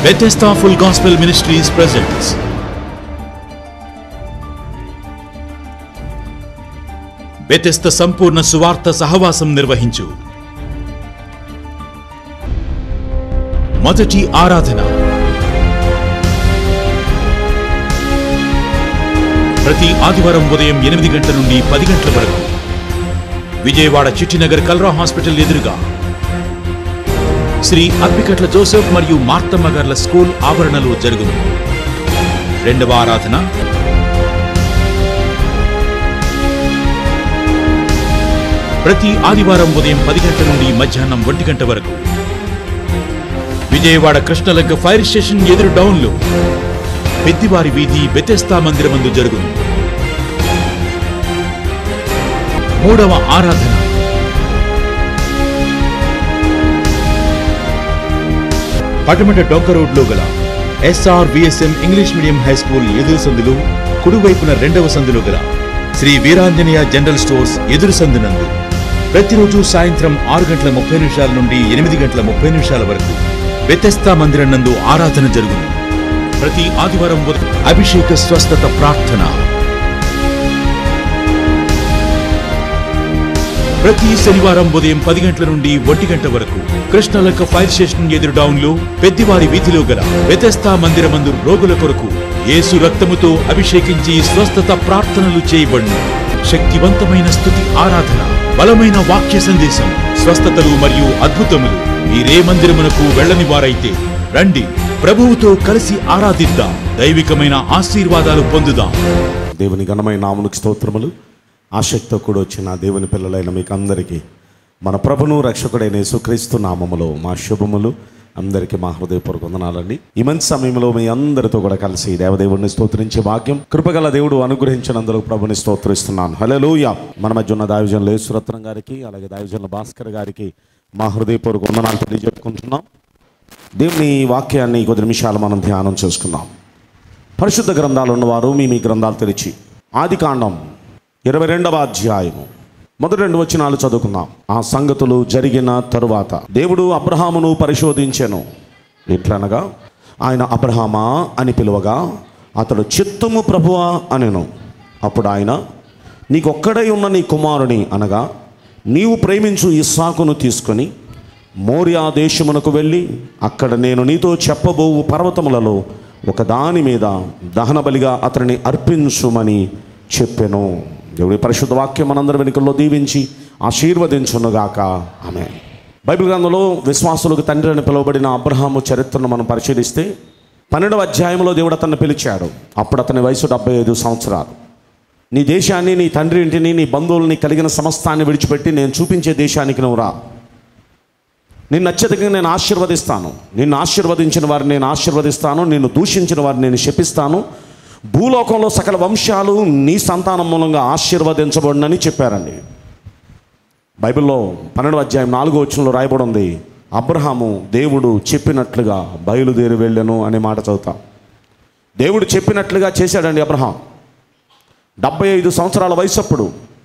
Bethesda Full Gospel Ministries presents Bethesda సంపూర్ణ సువార్త సహవాసం నిర్వహించు మొదటి ఆరాధన ప్రతి ఆదివారం ఉదయం ఎనిమిది గంటల నుండి పది గంటల వరకు విజయవాడ చిట్టినగర్ కల్రా హాస్పిటల్ ఎదురుగా శ్రీ అప్పికట్ల జోసెఫ్ మరియు మార్తమ్మ గార్ల స్కూల్ ఆవరణలో జరుగును రెండవ ఆరాధన ప్రతి ఆదివారం ఉదయం పది గంటల నుండి మధ్యాహ్నం ఒంటి గంట వరకు విజయవాడ కృష్ణలంక ఫైర్ స్టేషన్ ఎదురు డౌన్లో పెద్దివారి వీధి బెతెస్తా మందిరమందు జరుగును మూడవ ఆరాధన పటమట డొంక రోడ్లో గల SR VSM English medium high school ఎదురు సందులు కుడివైపున రెండవ సందులో గల శ్రీ వీరాంజనేయ జనరల్ స్టోర్స్ ఎదురు సందునందు ప్రతిరోజు సాయంత్రం ఆరు గంటల ముప్పై నిమిషాల నుండి ఎనిమిది గంటల ముప్పై నిమిషాల వరకు వ్యతస్థా మందిరం నందు ఆరాధన జరుగును ప్రతి ఆదివారం ఉదయం అభిషేక స్వస్థత ప్రార్థన ప్రతి శనివారం ఉదయం పది గంటల నుండి ఒంటి గంట వరకు కృష్ణలంక ఫైర్ స్టేషన్ ఎదురు డౌన్ లో పెద్దివారి వీధిలో గల వ్యతస్థా మందిరమందు రోగుల కొరకు యేసు రక్తముతో అభిషేకించి స్వస్థత ప్రార్థనలు చేయబడును శక్తివంతమైన స్థుతి ఆరాధన బలమైన వాక్య సందేశం స్వస్థతలు మరియు అద్భుతములు మీరే మందిరమునకు వెళ్ళని వారైతే రండి ప్రభువుతో కలిసి ఆరాధిద్దాం దైవికమైన ఆశీర్వాదాలు పొందుదాం దేవుని ఘనమైన నామునికి స్తోత్రములు ఆసక్తితో కూడా వచ్చిన దేవుని పిల్లలైన మీకు అందరికీ మన ప్రభును రక్షకుడైన యేసుక్రీస్తు నామములో మా శుభములు అందరికీ మా హృదయపూర్వక వందనాలండి ఈ మంచి సమయంలో మీ అందరితో కూడా కలిసి దేవదేవుడిని స్తోత్రించే భాగ్యం కృపగల దేవుడు అనుగ్రహించినందుకు ప్రభుని స్తోత్రిస్తున్నాను హలోయ మన మధ్య ఉన్న దావిజన్ల యేసురత్నం గారికి అలాగే దావిజన్ల భాస్కర్ గారికి మా హృదయపూర్వక వందనాలు తెలియజెప్పుకుంటున్నాం దేవుని వాక్యాన్ని కొద్ది నిమిషాలు మనం ధ్యానం చేసుకుందాం పరిశుద్ధ గ్రంథాలు ఉన్నవారు మీ మీ గ్రంథాలు తెరిచి ఆది కాండం ఇరవై రెండవ అధ్యాయము మొదటి రెండు వచనాలు చదువుకుందాం ఆ సంగతులు జరిగిన తరువాత దేవుడు అబ్రహామును పరిశోధించెను ఎట్లనగా ఆయన అబ్రహామా అని పిలువగా అతడు చిత్తము ప్రభువా అనెను అప్పుడు ఆయన నీకొక్కడై ఉన్న నీ కుమారుని అనగా నీవు ప్రేమించు ఇస్సాకును తీసుకొని మోరియా దేశమునకు వెళ్ళి అక్కడ నేను నీతో చెప్పబోవు పర్వతములలో ఒక దాని మీద దహన బలిగా అతనిని అర్పించుమని చెప్పెను దేవుడి పరిశుద్ధ వాక్యం మనందరి వెనుకల్లో దీవించి ఆశీర్వదించునుగాక ఆమె బైబిల్ గ్రంథంలో విశ్వాసులకు తండ్రి అని పిలువబడిన అబ్రహాము చరిత్రను మనం పరిశీలిస్తే పన్నెండవ అధ్యాయంలో దేవుడు అతన్ని పిలిచాడు అప్పుడు అతని వయసు డెబ్బై ఐదు సంవత్సరాలు నీ దేశాన్ని నీ తండ్రి ఇంటిని నీ బంధువుల్ని కలిగిన సమస్తాన్ని విడిచిపెట్టి నేను చూపించే దేశానికి నువ్వు రా నిన్ను అత్యధికంగా నేను ఆశీర్వదిస్తాను నిన్ను ఆశీర్వదించిన వారిని నేను ఆశీర్వదిస్తాను నిన్ను దూషించిన వారిని నేను శపిస్తాను భూలోకంలో సకల వంశాలు నీ సంతానం మూలంగా ఆశీర్వదించబడినని చెప్పారండి బైబిల్లో పన్నెండు అధ్యాయం నాలుగో వచనంలో రాయబడి ఉంది అబ్రహాము దేవుడు చెప్పినట్లుగా బయలుదేరి వెళ్ళను అనే మాట చదువుతాం దేవుడు చెప్పినట్లుగా చేశాడండి అబ్రహాం డెబ్బై ఐదు సంవత్సరాల వయసు అప్పుడు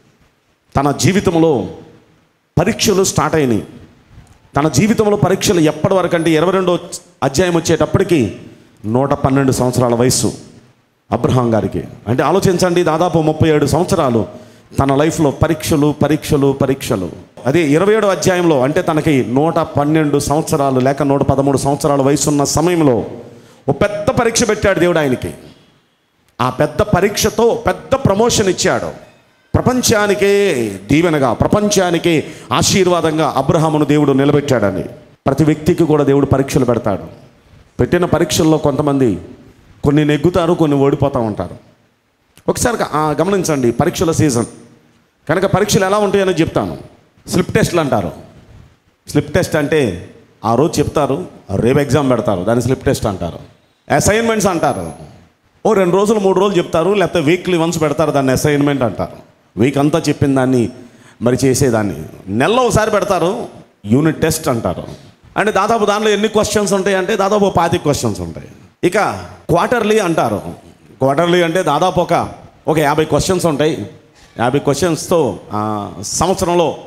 తన జీవితంలో పరీక్షలు స్టార్ట్ అయినాయి తన జీవితంలో పరీక్షలు ఎప్పటి వరకు అంటే ఇరవై రెండో అధ్యాయం వచ్చేటప్పటికి నూట పన్నెండు సంవత్సరాల వయసు అబ్రహాం గారికి అంటే ఆలోచించండి దాదాపు ముప్పై ఏడు సంవత్సరాలు తన లైఫ్లో పరీక్షలు పరీక్షలు పరీక్షలు అదే ఇరవై ఏడో అధ్యాయంలో అంటే తనకి నూట పన్నెండు సంవత్సరాలు లేక నూట పదమూడు సంవత్సరాల వయసు ఉన్న సమయంలో ఒక పెద్ద పరీక్ష పెట్టాడు దేవుడు ఆయనకి ఆ పెద్ద పరీక్షతో పెద్ద ప్రమోషన్ ఇచ్చాడు ప్రపంచానికే దీవెనగా ప్రపంచానికే ఆశీర్వాదంగా అబ్రహామును దేవుడు నిలబెట్టాడని ప్రతి వ్యక్తికి కూడా దేవుడు పరీక్షలు పెడతాడు పెట్టిన పరీక్షల్లో కొంతమంది కొన్ని నెగ్గుతారు కొన్ని ఓడిపోతూ ఉంటారు ఒకసారి గా- ఆ, గమనించండి పరీక్షల సీజన్ కనుక పరీక్షలు ఎలా ఉంటాయని చెప్తాను స్లిప్ టెస్ట్లు అంటారు స్లిప్ టెస్ట్ అంటే ఆ రోజు చెప్తారు రేపు ఎగ్జామ్ పెడతారు దాన్ని స్లిప్ టెస్ట్ అంటారు అసైన్మెంట్స్ అంటారు ఓ రెండు రోజులు మూడు రోజులు చెప్తారు లేకపోతే వీక్లీ వన్స్ పెడతారు దాన్ని అసైన్మెంట్ అంటారు వీక్ అంతా చెప్పిన దాన్ని మరి చేసేదాన్ని నెలలో ఒకసారి పెడతారు యూనిట్ టెస్ట్ అంటారు అంటే దాదాపు దానిలో ఎన్ని క్వశ్చన్స్ ఉంటాయి అంటే దాదాపు పాతి క్వశ్చన్స్ ఉంటాయి ఇక క్వార్టర్లీ అంటారు క్వార్టర్లీ అంటే దాదాపు ఒక ఒక యాభై క్వశ్చన్స్ ఉంటాయి యాభై క్వశ్చన్స్తో సంవత్సరంలో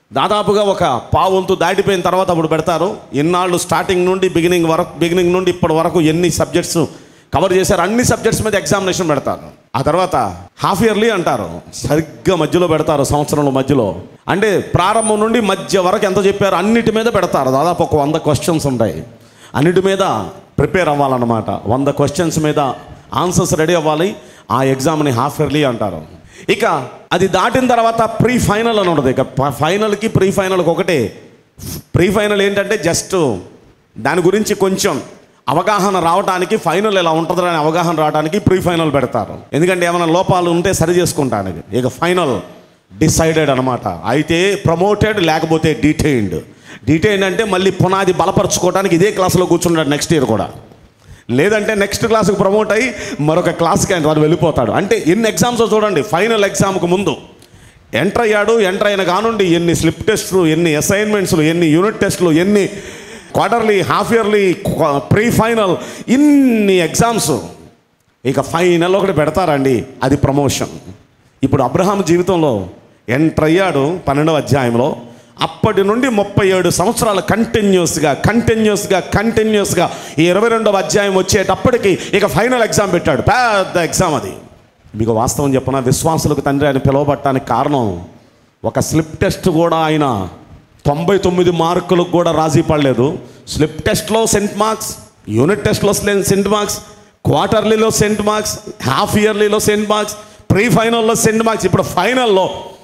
దాదాపుగా ఒక పావంతు దాటిపోయిన తర్వాత అప్పుడు పెడతారు ఇన్నాళ్ళు స్టార్టింగ్ నుండి బిగినింగ్ వరకు బిగినింగ్ నుండి ఇప్పటి వరకు ఎన్ని సబ్జెక్ట్స్ కవర్ చేశారు అన్ని సబ్జెక్ట్స్ మీద ఎగ్జామినేషన్ పెడతారు ఆ తర్వాత హాఫ్ ఇయర్లీ అంటారు సరిగ్గా మధ్యలో పెడతారు సంవత్సరంలో మధ్యలో అంటే ప్రారంభం నుండి మధ్య వరకు ఎంత చెప్పారు అన్నిటి మీద పెడతారు దాదాపు ఒక వంద క్వశ్చన్స్ ఉంటాయి అన్నిటి మీద ప్రిపేర్ అవ్వాలన్నమాట వంద క్వశ్చన్స్ మీద ఆన్సర్స్ రెడీ అవ్వాలి ఆ ఎగ్జామ్ని హాఫ్ ఇయర్లీ అంటారు ఇక అది దాటిన తర్వాత ప్రీ ఫైనల్ అని ఉంటుంది ఇక ప- ఫైనల్కి ప్రీ ఫైనల్కి ఒకటే ప్రీ ఫైనల్ ఏంటంటే జస్ట్ దాని గురించి కొంచెం అవగాహన రావడానికి ఫైనల్ ఎలా ఉంటుందని అవగాహన రావడానికి ప్రీ ఫైనల్ పెడతారు ఎందుకంటే ఏమైనా లోపాలు ఉంటే సరి చేసుకుంటానికి ఇక ఫైనల్ డిసైడెడ్ అనమాట అయితే ప్రమోటెడ్ లేకపోతే డీటెయిన్డ్ డీటెయిన్డ్ అంటే మళ్ళీ పునాది బలపరచుకోవడానికి ఇదే క్లాస్లో కూర్చుంటాడు నెక్స్ట్ ఇయర్ కూడా లేదంటే నెక్స్ట్ క్లాస్కి ప్రమోట్ అయ్యి మరొక క్లాస్కి ఆయన వాడు వెళ్ళిపోతాడు అంటే ఎన్ని ఎగ్జామ్స్ చూడండి ఫైనల్ ఎగ్జామ్కి ముందు ఎంటర్ అయ్యాడు ఎంటర్ అయిన కానుండి ఎన్ని స్లిప్ టెస్ట్లు ఎన్ని అసైన్మెంట్స్లు ఎన్ని యూనిట్ టెస్ట్లు ఎన్ని quarterly half yearly pre final ఇన్ని ఎగ్జామ్స్ ఇక ఫైనల్ ఒకటి పెడతారండి అది ప్రమోషన్ ఇప్పుడు అబ్రహాం జీవితంలో ఎంటర్ అయ్యాడు పన్నెండవ అధ్యాయంలో అప్పటి నుండి ముప్పై ఏడు సంవత్సరాలు కంటిన్యూస్గా కంటిన్యూస్గా కంటిన్యూస్గా ఈ ఇరవై రెండవ అధ్యాయం వచ్చేటప్పటికి ఇక ఫైనల్ ఎగ్జామ్ పెట్టాడు పెద్ద ఎగ్జామ్ అది మీకు వాస్తవం చెప్పన విశ్వాసులకు తండ్రి ఆయన పిలువబట్టడానికి కారణం ఒక స్లిప్ టెస్ట్ కూడా ఆయన తొంభై తొమ్మిది మార్కులకు కూడా రాజీ పడలేదు స్లిప్ టెస్ట్లో సెంట్ మార్క్స్ యూనిట్ టెస్ట్లో సెంట్ మార్క్స్ క్వార్టర్లీలో సెంట్ మార్క్స్ హాఫ్ ఇయర్లీలో సెంట్ మార్క్స్ ప్రీ ఫైనల్లో సెంట్ మార్క్స్ ఇప్పుడు ఫైనల్లో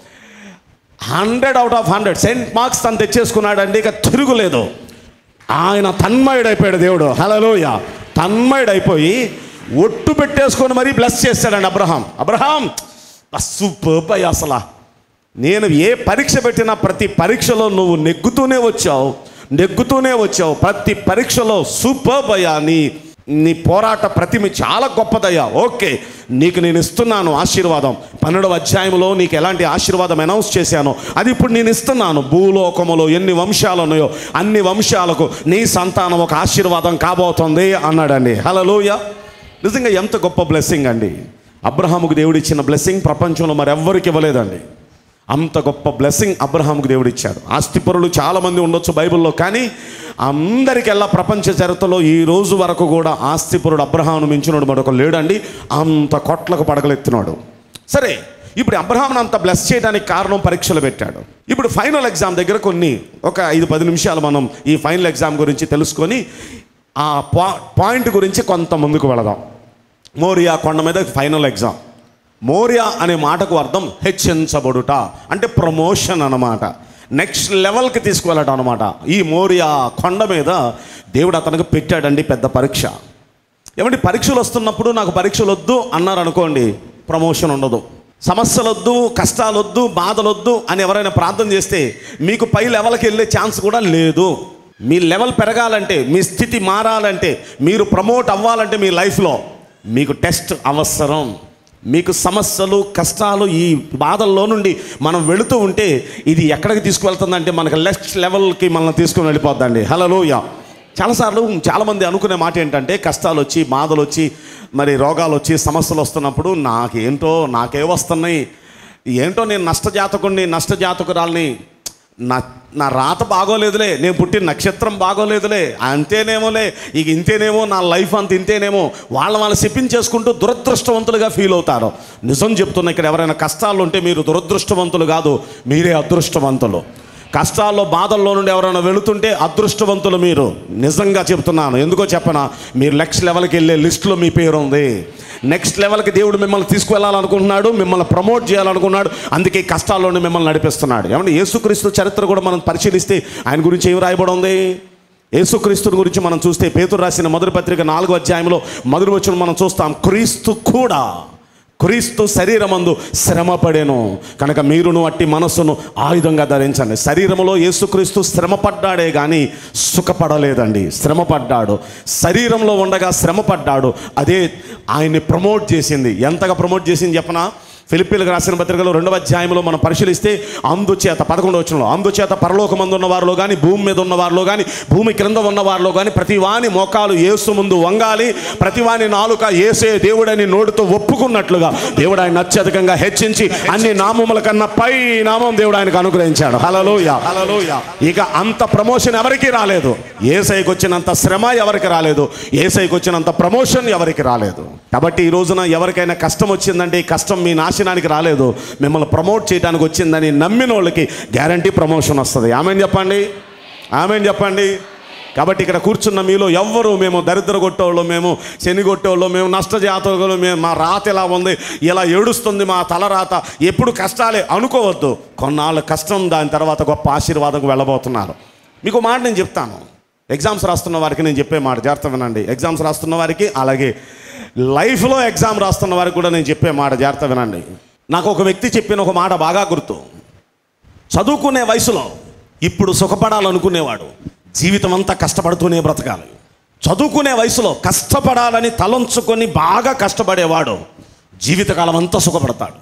hundred out of hundred cent marks తను తెచ్చేసుకున్నాడండి ఇక తిరుగులేదు ఆయన తన్మయుడైపోయాడు దేవుడు హలోయ తన్మయుడైపోయి ఒట్టు పెట్టేసుకొని మరీ బ్లెస్ చేస్తాడండి అబ్రహాం అబ్రహాం సూపర్ అయ్యి అసలు నేను ఏ పరీక్ష పెట్టినా ప్రతి పరీక్షలో నువ్వు నెగ్గుతూనే వచ్చావు నెగ్గుతూనే వచ్చావు ప్రతి పరీక్షలో సూపర్ అయ్యా నీ నీ పోరాట ప్రతిమ చాలా గొప్పదయ్యా ఓకే నీకు నేను ఇస్తున్నాను ఆశీర్వాదం పన్నెండవ అధ్యాయంలో నీకు ఎలాంటి ఆశీర్వాదం అనౌన్స్ చేశానో అది ఇప్పుడు నేను ఇస్తున్నాను భూలోకములో ఎన్ని వంశాలు ఉన్నాయో అన్ని వంశాలకు నీ సంతానం ఒక ఆశీర్వాదం కాబోతుంది అన్నాడండి హలోయ నిజంగా ఎంత గొప్ప బ్లెస్సింగ్ అండి అబ్రహాముకు దేవుడిచ్చిన బ్లెస్సింగ్ ప్రపంచంలో మరెవ్వరికి ఇవ్వలేదండి అంత గొప్ప బ్లెస్సింగ్ అబ్రహాముకు దేవుడు ఇచ్చాడు ఆస్తిపరులు చాలామంది ఉండొచ్చు బైబిల్లో కానీ అందరికెల్లా ప్రపంచ చరిత్రలో ఈ రోజు వరకు కూడా ఆస్తిపరుడు అబ్రహామును మించినోడు మరొక లేడండి అంత కొట్లకు పడగలెత్తినాడు సరే ఇప్పుడు అబ్రహాంను అంత బ్లెస్ చేయడానికి కారణం పరీక్షలు పెట్టాడు ఇప్పుడు ఫైనల్ ఎగ్జామ్ దగ్గర కొన్ని ఒక ఐదు పది నిమిషాలు మనం ఈ ఫైనల్ ఎగ్జామ్ గురించి తెలుసుకొని ఆ పా పాయింట్ గురించి కొంత ముందుకు వెళదాం మోరియా కొండ మీద ఫైనల్ ఎగ్జామ్ మోరియా అనే మాటకు అర్థం హెచ్చించబడుట అంటే ప్రమోషన్ అన్నమాట నెక్స్ట్ లెవెల్కి తీసుకువెళ్ళటం అనమాట ఈ మోరియా కొండ మీద దేవుడు అతనికి పెట్టాడండి పెద్ద పరీక్ష ఏమంటే పరీక్షలు వస్తున్నప్పుడు నాకు పరీక్షలు వద్దు అన్నారు అనుకోండి ప్రమోషన్ ఉండదు సమస్యలు వద్దు కష్టాలు వద్దు బాధలు వద్దు అని ఎవరైనా ప్రార్థన చేస్తే మీకు పై లెవెల్కి వెళ్ళే ఛాన్స్ కూడా లేదు మీ లెవెల్ పెరగాలంటే మీ స్థితి మారాలంటే మీరు ప్రమోట్ అవ్వాలంటే మీ లైఫ్లో మీకు టెస్ట్ అవసరం మీకు సమస్యలు కష్టాలు ఈ బాధల్లో నుండి మనం వెళుతూ ఉంటే ఇది ఎక్కడికి తీసుకువెళ్తుందంటే మనకు నెక్స్ట్ లెవెల్కి మనల్ని తీసుకుని వెళ్ళిపోద్దండి హలో యా చాలాసార్లు చాలామంది అనుకునే మాట ఏంటంటే కష్టాలు వచ్చి బాధలు వచ్చి మరి రోగాలు వచ్చి సమస్యలు వస్తున్నప్పుడు నాకేంటో నాకే వస్తున్నాయి ఏంటో నేను నష్టజాతకుడిని నష్టజాతకురాల్ని నా నా రాత బాగోలేదులే నేను పుట్టిన నక్షత్రం బాగోలేదులే అంతేనేమోలే ఇక ఇంతేనేమో నా లైఫ్ అంత ఇంతేనేమో వాళ్ళ వాళ్ళు చెప్పించేసుకుంటూ దురదృష్టవంతులుగా ఫీల్ అవుతారు నిజం చెప్తున్నా ఇక్కడ ఎవరైనా కష్టాలు ఉంటే మీరు దురదృష్టవంతులు కాదు మీరే అదృష్టవంతులు కష్టాల్లో బాధల్లో నుండి ఎవరైనా వెళుతుంటే అదృష్టవంతులు మీరు నిజంగా చెప్తున్నాను ఎందుకో చెప్పనా మీరు నెక్స్ట్ లెవెల్కి వెళ్ళే లిస్టులో మీ పేరు ఉంది నెక్స్ట్ లెవెల్కి దేవుడు మిమ్మల్ని తీసుకువెళ్ళాలనుకుంటున్నాడు మిమ్మల్ని ప్రమోట్ చేయాలనుకున్నాడు అందుకే ఈ కష్టాల్లోనే మిమ్మల్ని నడిపిస్తున్నాడు ఏమంటే యేసుక్రీస్తు చరిత్ర కూడా మనం పరిశీలిస్తే ఆయన గురించి ఏం రాయబడి ఉంది యేసుక్రీస్తుని గురించి మనం చూస్తే పేతురు రాసిన మొదటి పత్రిక నాలుగో అధ్యాయంలో మొదటి వచ్చిన మనం చూస్తాం క్రీస్తు కూడా క్రీస్తు శరీరమందు శ్రమపడేను కనుక మీరును అట్టి మనస్సును ఆయుధంగా ధరించండి శరీరములో యేసుక్రీస్తు శ్రమపడ్డాడే కానీ సుఖపడలేదండి శ్రమపడ్డాడు శరీరంలో ఉండగా శ్రమపడ్డాడు అదే ఆయన్ని ప్రమోట్ చేసింది ఎంతగా ప్రమోట్ చేసింది చెప్పనా ఫిలిప్పీలకు రాసిన పత్రికలో రెండవ అధ్యాయంలో మనం పరిశీలిస్తే అందుచేత పదకొండవ వచనంలో అందుచేత పరలోకమందు ఉన్న వారిలో కానీ భూమి మీద ఉన్న వారిలో కానీ భూమి క్రింద ఉన్న వారిలో కానీ ప్రతి వాని మోకాలు ఏసు ముందు వంగాలి ప్రతి వాని నాలుక ఏసే దేవుడని నోటితో ఒప్పుకున్నట్లుగా దేవుడు ఆయన అత్యధికంగా హెచ్చించి అన్ని నామముల కన్నా పై నామం దేవుడు ఆయనకు అనుగ్రహించాడు హలలోయ హలలోయ ఇక అంత ప్రమోషన్ ఎవరికి రాలేదు ఏసైకి వచ్చినంత శ్రమ ఎవరికి రాలేదు ఏసైకి వచ్చినంత ప్రమోషన్ ఎవరికి రాలేదు కాబట్టి ఈ రోజున ఎవరికైనా కష్టం వచ్చిందంటే ఈ కష్టం మీ నాశనానికి రాలేదు మిమ్మల్ని ప్రమోట్ చేయడానికి వచ్చిందని నమ్మిన వాళ్ళకి గ్యారంటీ ప్రమోషన్ వస్తుంది ఆమెన్ చెప్పండి ఆమెన్ చెప్పండి కాబట్టి ఇక్కడ కూర్చున్న మీలో ఎవ్వరు మేము దరిద్ర కొట్టేవాళ్ళు మేము శని కొట్టేవాళ్ళు మేము నష్టజాతకులు మేము మా రాత ఎలా ఉంది ఇలా ఏడుస్తుంది మా తల రాత ఎప్పుడు కష్టాలే అనుకోవద్దు కొన్నాళ్ళ కష్టం దాని తర్వాత గొప్ప ఆశీర్వాదంకు వెళ్ళబోతున్నారు మీకు మాట నేను చెప్తాను ఎగ్జామ్స్ రాస్తున్న వారికి నేను చెప్పే మాట జాగ్రత్త వినండి ఎగ్జామ్స్ రాస్తున్న వారికి అలాగే లైఫ్లో ఎగ్జామ్ రాస్తున్న వారికి కూడా నేను చెప్పే మాట జాగ్రత్త వినండి నాకు ఒక వ్యక్తి చెప్పిన ఒక మాట బాగా గుర్తు చదువుకునే వయసులో ఇప్పుడు సుఖపడాలనుకునేవాడు జీవితం అంతా కష్టపడుతూనే బ్రతకాలి చదువుకునే వయసులో కష్టపడాలని తలంచుకొని బాగా కష్టపడేవాడు జీవితకాలం అంతా సుఖపడతాడు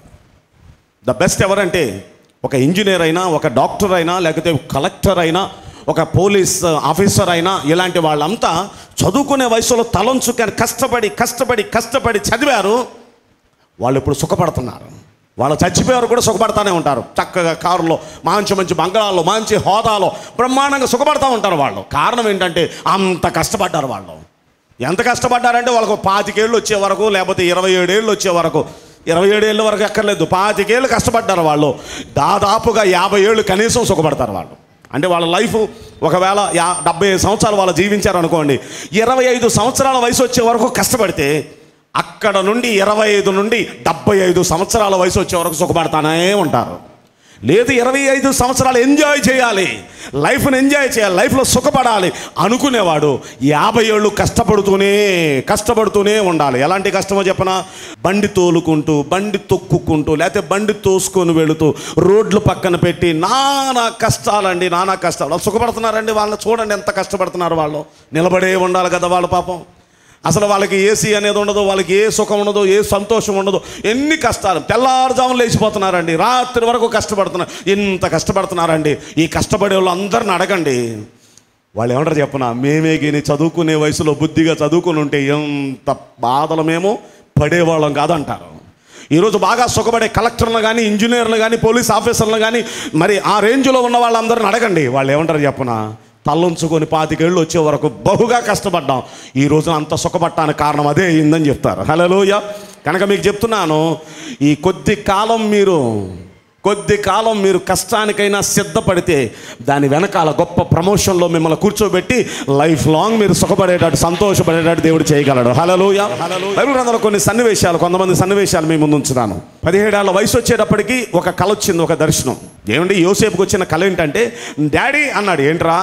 ద బెస్ట్ ఎవరంటే ఒక ఇంజనీర్ అయినా ఒక డాక్టర్ అయినా లేకపోతే కలెక్టర్ అయినా ఒక పోలీస్ ఆఫీసర్ అయినా ఇలాంటి వాళ్ళంతా చదువుకునే వయసులో తలంచుకొని కష్టపడి కష్టపడి కష్టపడి చదివారు వాళ్ళు ఇప్పుడు సుఖపడుతున్నారు వాళ్ళు చచ్చిపోయారు కూడా సుఖపడతానే ఉంటారు చక్కగా కారులో మంచి మంచి బంగాళాల్లో మంచి హోదాలో బ్రహ్మాండంగా సుఖపడతా ఉంటారు వాళ్ళు కారణం ఏంటంటే అంత కష్టపడ్డారు వాళ్ళు ఎంత కష్టపడ్డారంటే వాళ్ళకు పాతికేళ్ళు వచ్చే వరకు లేకపోతే ఇరవై ఏడేళ్ళు వచ్చే వరకు ఇరవై ఏడేళ్ళ వరకు ఎక్కర్లేదు పాతికేళ్ళు కష్టపడ్డారు వాళ్ళు దాదాపుగా యాభై ఏళ్ళు కనీసం సుఖపడతారు వాళ్ళు అంటే వాళ్ళ లైఫ్ ఒకవేళ యా డెబ్బై ఐదు సంవత్సరాలు వాళ్ళు జీవించారు అనుకోండి ఇరవై ఐదు సంవత్సరాల వయసు వచ్చే వరకు కష్టపడితే అక్కడ నుండి ఇరవై ఐదు నుండి డెబ్బై ఐదు సంవత్సరాల వయసు వచ్చే వరకు సుఖపడతానే ఉంటారు లేదు ఇరవై ఐదు సంవత్సరాలు ఎంజాయ్ చేయాలి లైఫ్ని ఎంజాయ్ చేయాలి లైఫ్లో సుఖపడాలి అనుకునేవాడు యాభై ఏళ్ళు కష్టపడుతూనే కష్టపడుతూనే ఉండాలి ఎలాంటి కష్టమో చెప్పనా బండి తోలుకుంటూ బండి తొక్కుకుంటూ లేకపోతే బండి తోసుకొని వెళుతూ రోడ్లు పక్కన పెట్టి నానా కష్టాలండి నానా కష్టాలు వాళ్ళు సుఖపడుతున్నారండి వాళ్ళని చూడండి ఎంత కష్టపడుతున్నారు వాళ్ళు నిలబడే ఉండాలి కదా వాళ్ళ పాపం అసలు వాళ్ళకి ఏసీ అనేది ఉండదు వాళ్ళకి ఏ సుఖం ఉండదు ఏ సంతోషం ఉండదు ఎన్ని కష్టాలు తెల్లారుజామున లేచిపోతున్నారండి రాత్రి వరకు కష్టపడుతున్నారు ఇంత కష్టపడుతున్నారండి ఈ కష్టపడే వాళ్ళు అందరిని అడగండి వాళ్ళు ఏమంటారు చెప్పనా మేమే గిని చదువుకునే వయసులో బుద్ధిగా చదువుకుని ఉంటే ఎంత బాధలు మేము పడేవాళ్ళం కాదంటారు ఈరోజు బాగా సుఖపడే కలెక్టర్లు కానీ ఇంజనీర్లు కానీ పోలీస్ ఆఫీసర్లు కానీ మరి ఆ రేంజ్లో ఉన్న వాళ్ళందరిని అడగండి వాళ్ళు ఏమంటారు చెప్పనా తల్లుంచుకొని పాతికేళ్ళు వచ్చే వరకు బహుగా కష్టపడ్డాం ఈ రోజున అంత సుఖపడటానికి కారణం అదే అయిందని చెప్తారు హలోయ కనుక మీకు చెప్తున్నాను ఈ కొద్ది కాలం మీరు కొద్ది కాలం మీరు కష్టానికైనా సిద్ధపడితే దాని వెనకాల గొప్ప ప్రమోషన్లో మిమ్మల్ని కూర్చోబెట్టి లైఫ్ లాంగ్ మీరు సుఖపడేటట్టు సంతోషపడేటట్టు దేవుడు చేయగలడు హలోయ బైబిల్ గ్రంథంలో కొన్ని సన్నివేశాలు కొంతమంది సన్నివేశాలు మీ ముందు ఉంచుతాను పదిహేడేళ్ల వయసు వచ్చేటప్పటికి ఒక కళ వచ్చింది ఒక దర్శనం ఏమండి యోసేపుకి వచ్చిన కళ ఏంటంటే డాడీ అన్నాడు ఏంట్రా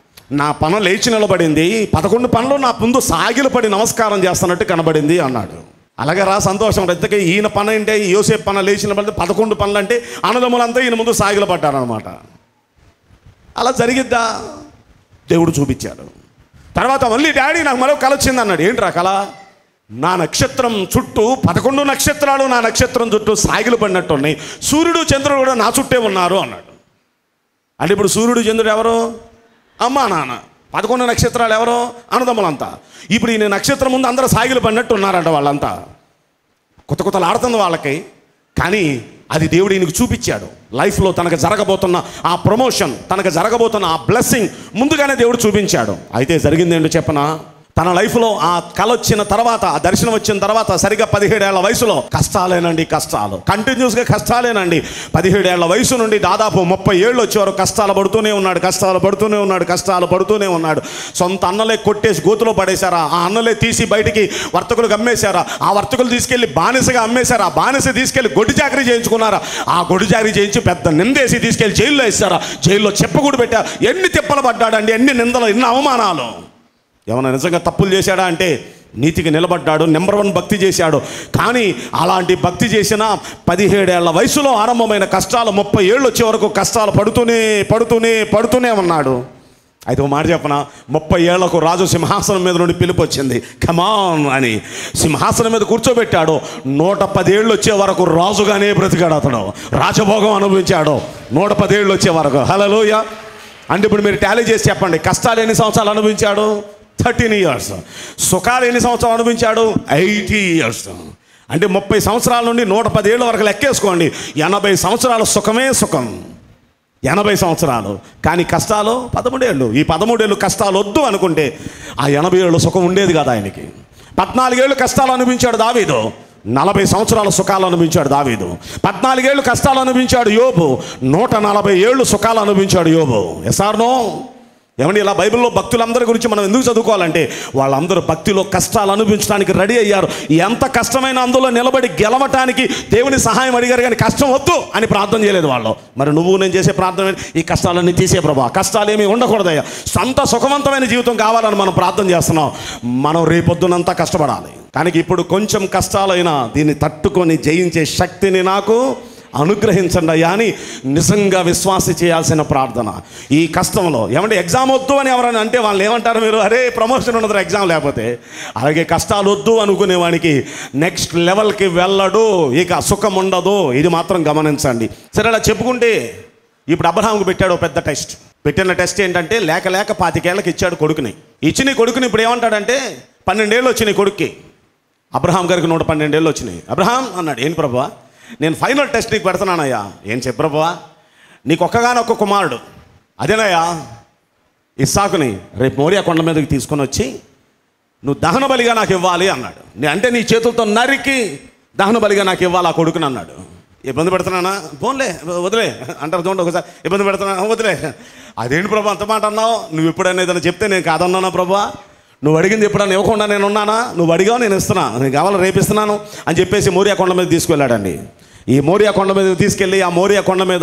నా పన లేచి నిలబడింది పదకొండు పనులు నా ముందు సాగిలు పడి నమస్కారం చేస్తున్నట్టు కనబడింది అన్నాడు అలాగే రా సంతోషం ఇంతకీ ఈయన పని అంటే యోసేపు పన లేచి నిలబడి పదకొండు పనులు అంటే అన్నదమ్ములంతా ఈయన ముందు సాగిలు పడ్డారనమాట అలా జరిగిద్దా దేవుడు చూపించాడు తర్వాత మళ్ళీ డాడీ నాకు మరో కళ వచ్చింది అన్నాడు ఏంట్రా కళ నా నక్షత్రం చుట్టూ పదకొండు నక్షత్రాలు నా నక్షత్రం చుట్టూ సాగిలు పడినట్టు ఉన్నాయి సూర్యుడు చంద్రుడు కూడా నా చుట్టే ఉన్నారు అన్నాడు అంటే ఇప్పుడు సూర్యుడు చంద్రుడు ఎవరు అమ్మా నాన్న పదకొండు నక్షత్రాలు ఎవరు అన్నదమ్ములంతా ఇప్పుడు ఈ నక్షత్రం ముందు అందరూ సాగిలు పడినట్టు ఉన్నారంట వాళ్ళంతా కొత్త కొత్తలు ఆడుతుంది వాళ్ళకి కానీ అది దేవుడు ఈయనకు చూపించాడు లైఫ్లో తనకు జరగబోతున్న ఆ ప్రమోషన్ తనకు జరగబోతున్న ఆ బ్లెస్సింగ్ ముందుగానే దేవుడు చూపించాడు అయితే జరిగింది ఏంటో చెప్పనా తన లైఫ్లో ఆ కళ వచ్చిన తర్వాత ఆ దర్శనం వచ్చిన తర్వాత సరిగా పదిహేడేళ్ల వయసులో కష్టాలేనండి కష్టాలు కంటిన్యూస్గా కష్టాలేనండి పదిహేడేళ్ల వయసు నుండి దాదాపు ముప్పై ఏళ్ళు వచ్చేవారు కష్టాలు పడుతూనే ఉన్నాడు కష్టాలు పడుతూనే ఉన్నాడు కష్టాలు పడుతూనే ఉన్నాడు సొంత అన్నలే కొట్టేసి గోతులో పడేశారా ఆ అన్నలే తీసి బయటికి వర్తకులకు అమ్మేశారా ఆ వర్తకులు తీసుకెళ్లి బానిసగా అమ్మేశారా ఆ బానిస తీసుకెళ్లి గొడ్డు చాకరీ చేయించుకున్నారా ఆ గొడ్డు చాకరీ చేయించి పెద్ద నిందేసి తీసుకెళ్లి జైల్లో వేస్తారా జైల్లో చెప్పకూడు పెట్టారు ఎన్ని తిప్పలు పడ్డాడండి ఎన్ని నిందలు ఎన్ని అవమానాలు ఏమైనా నిజంగా తప్పులు చేశాడా అంటే నీతికి నిలబడ్డాడు నెంబర్ వన్ భక్తి చేశాడు కానీ అలాంటి భక్తి చేసిన పదిహేడేళ్ల వయసులో ఆరంభమైన కష్టాలు ముప్పై ఏళ్ళు వచ్చే వరకు కష్టాలు పడుతూనే పడుతూనే పడుతూనే ఉన్నాడు అయితే ఒక మాట చెప్పన ముప్పై ఏళ్లకు రాజు సింహాసనం మీద నుండి పిలుపు వచ్చింది కమాన్ అని సింహాసనం మీద కూర్చోబెట్టాడు నూట పదేళ్ళు వచ్చే వరకు రాజుగానే బ్రతికాడు అతడు రాజభోగం అనుభవించాడు నూట పదేళ్ళు వచ్చే వరకు హలోయ అంటే ఇప్పుడు మీరు టాలీ చేసి చెప్పండి కష్టాలు ఎన్ని సంవత్సరాలు అనుభవించాడు థర్టీన్ ఇయర్స్ సుఖాలు ఎన్ని సంవత్సరాలు అనుభవించాడు ఎయిటీ ఇయర్స్ అంటే ముప్పై సంవత్సరాల నుండి నూట పదేళ్ళ వరకు లెక్కేసుకోండి ఎనభై సంవత్సరాల సుఖమే సుఖం ఎనభై సంవత్సరాలు కానీ కష్టాలు పదమూడేళ్ళు ఈ పదమూడేళ్ళు కష్టాలు వద్దు అనుకుంటే ఆ ఎనభై ఏళ్ళు సుఖం ఉండేది కాదు ఆయనకి పద్నాలుగేళ్ళు కష్టాలు అనుభవించాడు దావీదు నలభై సంవత్సరాల సుఖాలు అనుభవించాడు దావీదు పద్నాలుగేళ్ళు కష్టాలు అనుభవించాడు యోబు నూట నలభై ఏళ్ళు సుఖాలు అనుభవించాడు యోబు ఎసార్నో ఏమండి ఇలా బైబిల్లో భక్తులందరి గురించి మనం ఎందుకు చదువుకోవాలంటే వాళ్ళందరూ భక్తిలో కష్టాలు అనుభవించడానికి రెడీ అయ్యారు ఎంత కష్టమైన అందులో నిలబడి గెలవటానికి దేవుని సహాయం అడిగారు కానీ కష్టం వద్దు అని ప్రార్థన చేయలేదు వాళ్ళు మరి నువ్వు నేను చేసే ప్రార్థన ఏంటి? ఈ కష్టాలన్నీ తీసే ప్రభా కష్టాలు ఏమీ ఉండకూడదయ్యా సొంత సుఖవంతమైన జీవితం కావాలని మనం ప్రార్థన చేస్తున్నాం మనం రేపొద్దునంతా కష్టపడాలి కానీ ఇప్పుడు కొంచెం కష్టాలైనా దీన్ని తట్టుకొని జయించే శక్తిని నాకు అనుగ్రహించండి అయ్యా అని నిజంగా విశ్వాస చేయాల్సిన ప్రార్థన ఈ కష్టంలో ఏమంటే ఎగ్జామ్ వద్దు అని ఎవరైనా అంటే వాళ్ళు ఏమంటారు మీరు అరే ప్రమోషన్ ఉండదు ఎగ్జామ్ లేకపోతే అలాగే కష్టాలు వద్దు అనుకునేవానికి నెక్స్ట్ లెవెల్కి వెళ్ళడు ఇక సుఖం ఉండదు ఇది మాత్రం గమనించండి సరే అలా చెప్పుకుంటే ఇప్పుడు అబ్రహాంకు పెట్టాడు ఓ పెద్ద టెస్ట్ పెట్టిన టెస్ట్ ఏంటంటే లేక లేక పాతికేళ్ళకి ఇచ్చాడు కొడుకుని ఇచ్చిన ఈ కొడుకుని ఇప్పుడు ఏమంటాడంటే పన్నెండేళ్ళు వచ్చినాయి కొడుక్కి అబ్రహాం గారికి నూట పన్నెండేళ్ళు వచ్చినాయి అబ్రహాం అన్నాడు ఏంటి ప్రభా నేను ఫైనల్ టెస్ట్ నీకు పెడుతున్నానయ్యా ఏం చెప్పు ప్రభా నీకు ఒక్కగానొక్క కుమారుడు అదేనయ్యా ఇస్సాకుని రేపు మోరియా కొండ మీదకి తీసుకొని వచ్చి నువ్వు దహన బలిగా నాకు ఇవ్వాలి అన్నాడు నే- అంటే నీ చేతులతో నరికి దహన బలిగా నాకు ఇవ్వాలి ఆ కొడుకుని అన్నాడు ఇబ్బంది పెడుతున్నానా పోన్లే వదిలే అంటారు చూడండి ఒకసారి ఇబ్బంది పెడుతున్నా వదిలే అదేంటి ప్రభా అంత మాట అన్నావు నువ్వు ఎప్పుడైనా ఏదైనా చెప్తే నేను కాదన్నానా ప్రభా నువ్వు అడిగింది ఎప్పుడైనా ఇవ్వకుండా నేను ఉన్నానా నువ్వు అడిగావు నేను ఇస్తున్నా నేను కావాలి రేపిస్తున్నాను అని చెప్పేసి మోరియా కొండ మీద తీసుకెళ్ళాడండి ఈ మోరియా కొండ మీద తీసుకెళ్ళి ఆ మోరియా కొండ మీద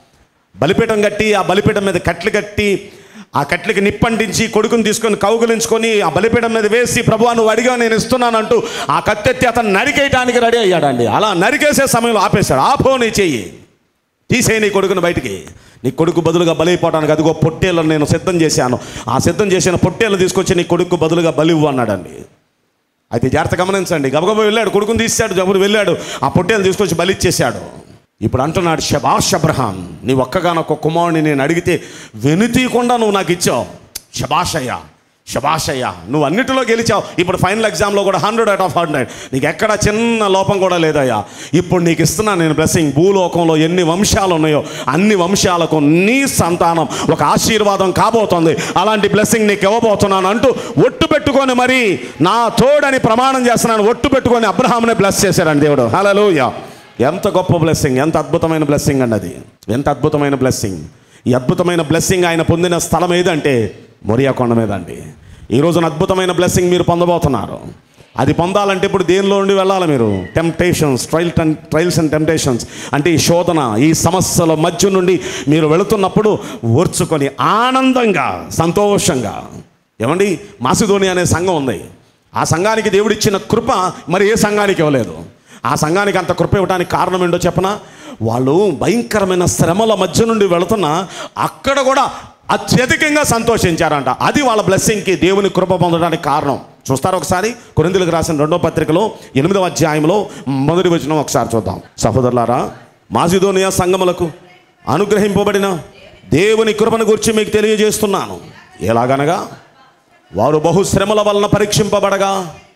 బలిపీఠం కట్టి ఆ బలిపీఠం మీద కట్లు కట్టి ఆ కట్లకి నిప్పంటించి కొడుకుని తీసుకొని కౌగులించుకొని ఆ బలిపీఠం మీద వేసి ప్రభు నువ్వు అడిగా నేను ఇస్తున్నానంటూ ఆ కత్తెత్తి అతను నరికేయటానికి రెడీ అయ్యాడండి అలా నరికేసే సమయంలో ఆపేశాడు ఆపో నీ చెయ్యి తీసేయి నీ కొడుకుని బయటికి నీ కొడుకు బదులుగా బలైపోవడానికి అదిగో పొట్టేళ్ళను నేను సిద్ధం చేశాను ఆ సిద్ధం చేసిన పొట్టేళ్ళు తీసుకొచ్చి నీ కొడుకు బదులుగా బలి ఇవ్వు అన్నాడండి అయితే జాగ్రత్త గమనించండి గబగబా వెళ్ళాడు కొడుకుని తీసాడు జబురు వెళ్ళాడు ఆ పొట్టేలు తీసుకొచ్చి బలిచ్చేశాడు ఇప్పుడు అంటున్నాడు శబాష్ అబ్రహాం నీ ఒక్కగానొక్క కుమారుని నేను అడిగితే వెనుతీయకుండా నువ్వు నాకు ఇచ్చావు శబాష్ అయ్యా శబాష్ అయ్యా నువ్వు అన్నిటిలో గెలిచావు ఇప్పుడు ఫైనల్ ఎగ్జామ్లో కూడా హండ్రెడ్ అవుట్ ఆఫ్ హండ్రెడ్ నీకు ఎక్కడ చిన్న లోపం కూడా లేదయ్యా ఇప్పుడు నీకు ఇస్తున్నాను నేను బ్లెస్సింగ్ భూలోకంలో ఎన్ని వంశాలు ఉన్నాయో అన్ని వంశాలకు నీ సంతానం ఒక ఆశీర్వాదం కాబోతుంది అలాంటి బ్లెస్సింగ్ నీకు ఇవ్వబోతున్నాను అంటూ ఒట్టు పెట్టుకొని మరి నా తోడని ప్రమాణం చేస్తున్నాను ఒట్టు పెట్టుకొని అబ్రహాంని బ్లెస్ చేశాడండి దేవుడు హలోయ ఎంత గొప్ప బ్లెస్సింగ్ ఎంత అద్భుతమైన బ్లెస్సింగ్ అండి అది ఎంత అద్భుతమైన బ్లెస్సింగ్ ఈ అద్భుతమైన బ్లెస్సింగ్ ఆయన పొందిన స్థలం ఏదంటే మొరియా కొండ మీద అండి ఈ రోజున అద్భుతమైన బ్లెస్సింగ్ మీరు పొందబోతున్నారు అది పొందాలంటే ఇప్పుడు దేనిలో నుండి వెళ్ళాలి మీరు temptations trial trials and temptations అంటే ఈ శోధన ఈ సమస్యల మధ్య నుండి మీరు వెళుతున్నప్పుడు ఓర్చుకొని ఆనందంగా సంతోషంగా ఏమండి మాసిధోని అనే సంఘం ఉంది ఆ సంఘానికి దేవుడిచ్చిన కృప మరి ఏ సంఘానికి ఇవ్వలేదు ఆ సంఘానికి అంత కృప ఇవ్వడానికి కారణం ఏంటో చెప్పనా వాళ్ళు భయంకరమైన శ్రమల మధ్య నుండి వెళుతున్నా అక్కడ కూడా అత్యధికంగా సంతోషించారంట అది వాళ్ళ బ్లెస్సింగ్కి దేవుని కృప పొందడానికి కారణం చూస్తారు ఒకసారి కొరిందులకు రాసిన రెండో పత్రికలో ఎనిమిదవ అధ్యాయంలో మొదటి వచనం ఒకసారి చూద్దాం సహోదరులారా మాజిదోనియా సంఘములకు అనుగ్రహింపబడిన దేవుని కృపను గురించి మీకు తెలియజేస్తున్నాను ఎలాగనగా వారు బహు శ్రమల వలన పరీక్షింపబడగా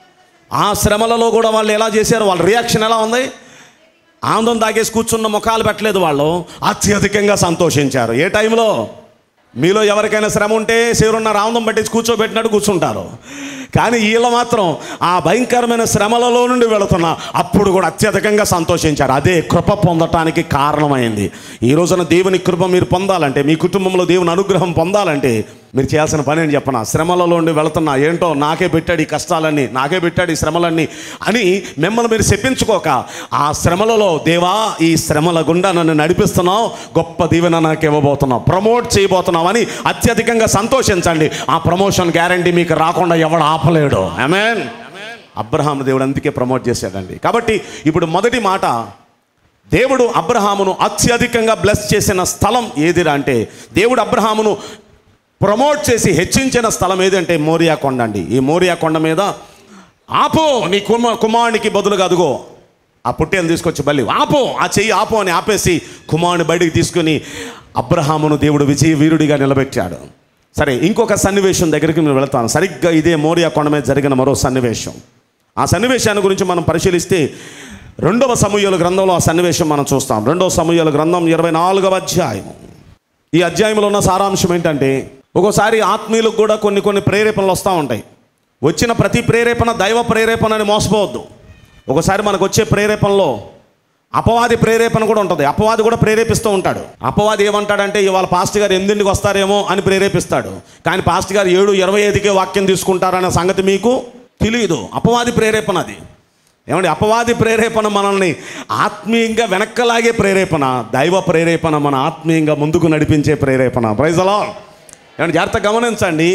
ఆ శ్రమలలో కూడా వాళ్ళు ఎలా చేశారు వాళ్ళ రియాక్షన్ ఎలా ఉంది ఆనందం తాగేసి కూర్చున్న ముఖాలు పెట్టలేదు వాళ్ళు అత్యధికంగా సంతోషించారు ఏ టైంలో మీలో ఎవరికైనా శ్రమ ఉంటే శివరున్న ఆనందం పట్టేసి కూర్చోబెట్టినట్టు కూర్చుంటారు కానీ వీళ్ళు మాత్రం ఆ భయంకరమైన శ్రమలలో నుండి వెళుతున్న అప్పుడు కూడా అత్యధికంగా సంతోషించారు అదే కృప పొందటానికి కారణమైంది ఈ రోజున దేవుని కృప మీరు పొందాలంటే మీ కుటుంబంలో దేవుని అనుగ్రహం పొందాలంటే మీరు చేయాల్సిన పని ఏంటి చెప్పనా శ్రమలలో ఉండి వెళుతున్నా ఏంటో నాకే పెట్టాడు ఈ కష్టాలన్నీ నాకే పెట్టాడు ఈ శ్రమలన్నీ అని మిమ్మల్ని మీరు చెప్పించుకోక ఆ శ్రమలలో దేవా ఈ శ్రమల గుండా నన్ను నడిపిస్తున్నావు గొప్ప దీవెన నాకు ఇవ్వబోతున్నావు ప్రమోట్ చేయబోతున్నావు అని అత్యధికంగా సంతోషించండి ఆ ప్రమోషన్ గ్యారంటీ మీకు రాకుండా ఎవడు ఆపలేడు ఆమెన్ అబ్రహాం దేవుడు అందుకే ప్రమోట్ చేశాడండి కాబట్టి ఇప్పుడు మొదటి మాట దేవుడు అబ్రహామును అత్యధికంగా బ్లెస్ చేసిన స్థలం ఏదిరా అంటే దేవుడు అబ్రహామును ప్రమోట్ చేసి హెచ్చించిన స్థలం ఏదంటే మోరియా కొండ అండి ఈ మోరియా కొండ మీద ఆపో నీ కుమ కుమారునికి బదులుగా అదుగో ఆ పుట్టేలు తీసుకొచ్చి బల్లి ఆపో ఆ చెయ్యి ఆపో అని ఆపేసి కుమారుని బయటికి తీసుకుని అబ్రహామును దేవుడు విజయ వీరుడిగా నిలబెట్టాడు సరే ఇంకొక సన్నివేశం దగ్గరికి నేను వెళతాను సరిగ్గా ఇదే మోరియా కొండ మీద జరిగిన మరో సన్నివేశం ఆ సన్నివేశాన్ని గురించి మనం పరిశీలిస్తే రెండవ సమూహాల గ్రంథంలో ఆ సన్నివేశం మనం చూస్తాం రెండవ సమూహాల గ్రంథం ఇరవై నాలుగవ అధ్యాయం ఈ అధ్యాయంలో ఉన్న సారాంశం ఏంటంటే ఒక్కోసారి ఆత్మీయులకు కూడా కొన్ని కొన్ని ప్రేరేపణలు వస్తూ ఉంటాయి వచ్చిన ప్రతి ప్రేరేపణ దైవ ప్రేరేపణ అని మోసపోవద్దు ఒకసారి మనకు వచ్చే ప్రేరేపణలో అపవాది ప్రేరేపణ కూడా ఉంటుంది అపవాది కూడా ప్రేరేపిస్తూ ఉంటాడు అపవాది ఏమంటాడంటే ఇవాళ పాస్టర్ గారు ఎనిమిదింటికి వస్తారేమో అని ప్రేరేపిస్తాడు కానీ పాస్టర్ గారు ఏడు ఇరవై ఐదుకే వాక్యం తీసుకుంటారనే సంగతి మీకు తెలియదు అపవాది ప్రేరేపణ అది ఏమండి అపవాది ప్రేరేపణ మనల్ని ఆత్మీయంగా వెనక్కలాగే ప్రేరేపణ దైవ ప్రేరేపణ మన ఆత్మీయంగా ముందుకు నడిపించే ప్రేరేపణ ప్రైజ్ అలా ఏమండి జాగ్రత్త గమనించండి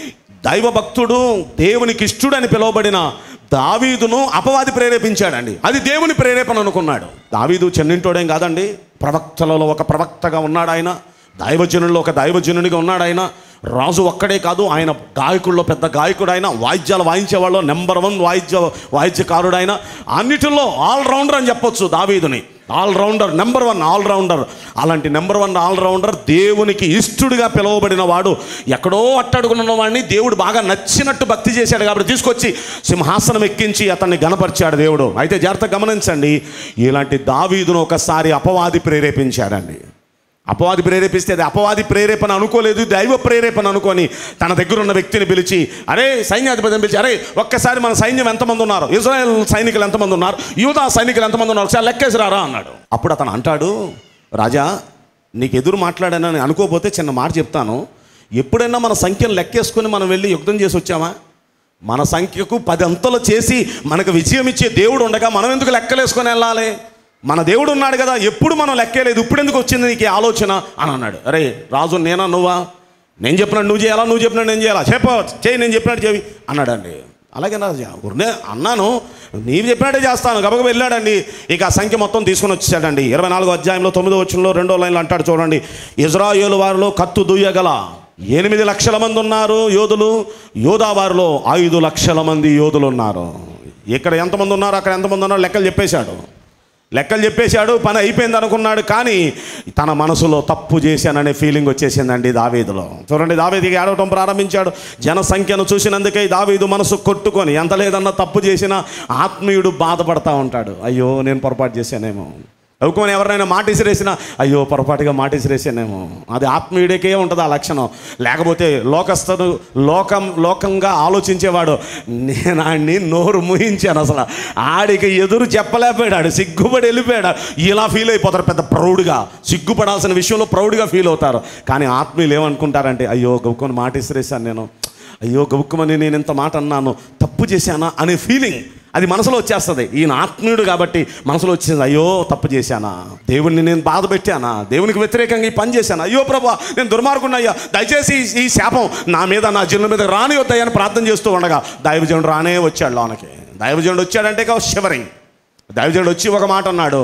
దైవ భక్తుడు దేవునికి ఇష్టుడు అని పిలువబడిన దావీదును అపవాది ప్రేరేపించాడండి అది దేవుని ప్రేరేపణ అనుకున్నాడు దావీదు చెన్నింటోడేం కాదండి ప్రవక్తలలో ఒక ప్రవక్తగా ఉన్నాడు ఆయన దైవజనుల్లో ఒక దైవజనునిగా ఉన్నాడు ఆయన రాజు ఒక్కడే కాదు ఆయన గాయకుల్లో పెద్ద గాయకుడు ఆయన వాయిద్యాలు వాయించేవాళ్ళు నెంబర్ వన్ వాయిద్య వాయిద్యకారుడు ఆయన అన్నిటిలో ఆల్రౌండర్ అని చెప్పొచ్చు దావీదుని ఆల్రౌండర్ నెంబర్ వన్ ఆల్రౌండర్ అలాంటి నెంబర్ వన్ ఆల్రౌండర్ దేవునికి ఇష్టుడిగా పిలువబడిన వాడు ఎక్కడో అట్టడుగున్న వాడిని దేవుడు బాగా నచ్చినట్టు భక్తి చేశాడు కాబట్టి తీసుకొచ్చి సింహాసనం ఎక్కించి అతన్ని గనపరిచాడు దేవుడు అయితే జాగ్రత్త గమనించండి ఇలాంటి దావీదును ఒకసారి అపవాది ప్రేరేపించాడండి అపవాది ప్రేరేపిస్తే అది అపవాది ప్రేరేపణ అనుకోలేదు దైవ ప్రేరేపణ అనుకొని తన దగ్గర ఉన్న వ్యక్తిని పిలిచి అరే సైన్యాధిపతిని పిలిచి అరే ఒక్కసారి మన సైన్యం ఎంతమంది ఉన్నారు ఇజ్రాయెల్ సైనికులు ఎంతమంది ఉన్నారు యూదా సైనికులు ఎంతమంది ఉన్నారు ఒకసారి లెక్కేసి రారా అన్నాడు అప్పుడు అతను అంటాడు రాజా నీకు ఎదురు మాట్లాడానని అనుకోపోతే చిన్న మాట చెప్తాను ఎప్పుడైనా మన సంఖ్యను లెక్కేసుకొని మనం వెళ్ళి యుద్ధం చేసి వచ్చామా మన సంఖ్యకు పది అంతలు చేసి మనకు విజయం ఇచ్చే దేవుడు ఉండగా మనం ఎందుకు లెక్కలేసుకొని వెళ్ళాలి మన దేవుడు ఉన్నాడు కదా ఎప్పుడు మనం లెక్కేలేదు ఇప్పుడు ఎందుకు వచ్చింది నీకు ఈ ఆలోచన అని అన్నాడు అరే రాజు నేనా నువ్వా నేను చెప్పినట్టు నువ్వు చేయాలా నువ్వు చెప్పినట్టు నేను చేయాలా చెప్ప చేయి నేను చెప్పినట్టు చేయి అన్నాడండి అలాగే రాజా ఉర్నే అన్నాను నీవు చెప్పినట్టే చేస్తాను గబగబ వెళ్ళాడండి ఇక ఆ సంఖ్య మొత్తం తీసుకొని వచ్చేసాడండి ఇరవై నాలుగో అధ్యాయంలో తొమ్మిదో వచ్చంలో రెండో లైన్లో అంటాడు చూడండి ఇజ్రాయేలు వారిలో కత్తు దుయ్యగల ఎనిమిది లక్షల మంది ఉన్నారు యోధులు యోధా వారిలో ఐదు లక్షల మంది యోధులు ఉన్నారు ఇక్కడ ఎంతమంది ఉన్నారు అక్కడ ఎంతమంది ఉన్నారు లెక్కలు చెప్పేశాడు లెక్కలు చెప్పేశాడు పని అయిపోయింది అనుకున్నాడు కానీ తన మనసులో తప్పు చేశాననే ఫీలింగ్ వచ్చేసిందండి దావీదులో చూడండి దావీదికి ఏడవటం ప్రారంభించాడు జనసంఖ్యను చూసినందుకే దావీదు మనసు కొట్టుకొని ఎంత లేదన్నా తప్పు చేసినా ఆత్మీయుడు బాధపడతా ఉంటాడు అయ్యో నేను పొరపాటు చేశానేమో అవుకొని ఎవరినైనా మాట ఇసిరేసినా అయ్యో పొరపాటుగా మాట ఇసిరేసానేమో అది ఆత్మీయుడికే ఉంటుంది ఆ లక్షణం లేకపోతే లోకస్తుడు లోకం లోకంగా ఆలోచించేవాడు నేను ఆడిని నోరు ముహించాను అసలు ఆడికి ఎదురు చెప్పలేకపోయాడు సిగ్గుపడి వెళ్ళిపోయాడు ఇలా ఫీల్ అయిపోతారు పెద్ద ప్రౌడ్గా సిగ్గుపడాల్సిన విషయంలో ప్రౌడ్గా ఫీల్ అవుతారు కానీ ఆత్మీయులు ఏమనుకుంటారంటే అయ్యో గబుకొని మాట ఇసిరేసాను నేను అయ్యో గబుక్కుమని నేను ఇంత మాట అన్నాను తప్పు చేశానా అనే ఫీలింగ్ అది మనసులో వచ్చేస్తుంది ఈయన ఆత్మీయుడు కాబట్టి మనసులో వచ్చేది అయ్యో తప్పు చేశానా దేవుణ్ణి నేను బాధ పెట్టానా దేవునికి వ్యతిరేకంగా ఈ పని చేశాను అయ్యో ప్రభా నేను దుర్మార్గున్నా అయ్యా దయచేసి ఈ- ఈ శాపం నా మీద నా జిల్లు మీద రాని వద్దయ్యని ప్రార్థన చేస్తూ ఉండగా దైవజనుడు రానే వచ్చాడు లోనకి దైవజనుడు వచ్చాడంటే ఇక షివరింగ్ దైవజనుడు వచ్చి ఒక మాట అన్నాడు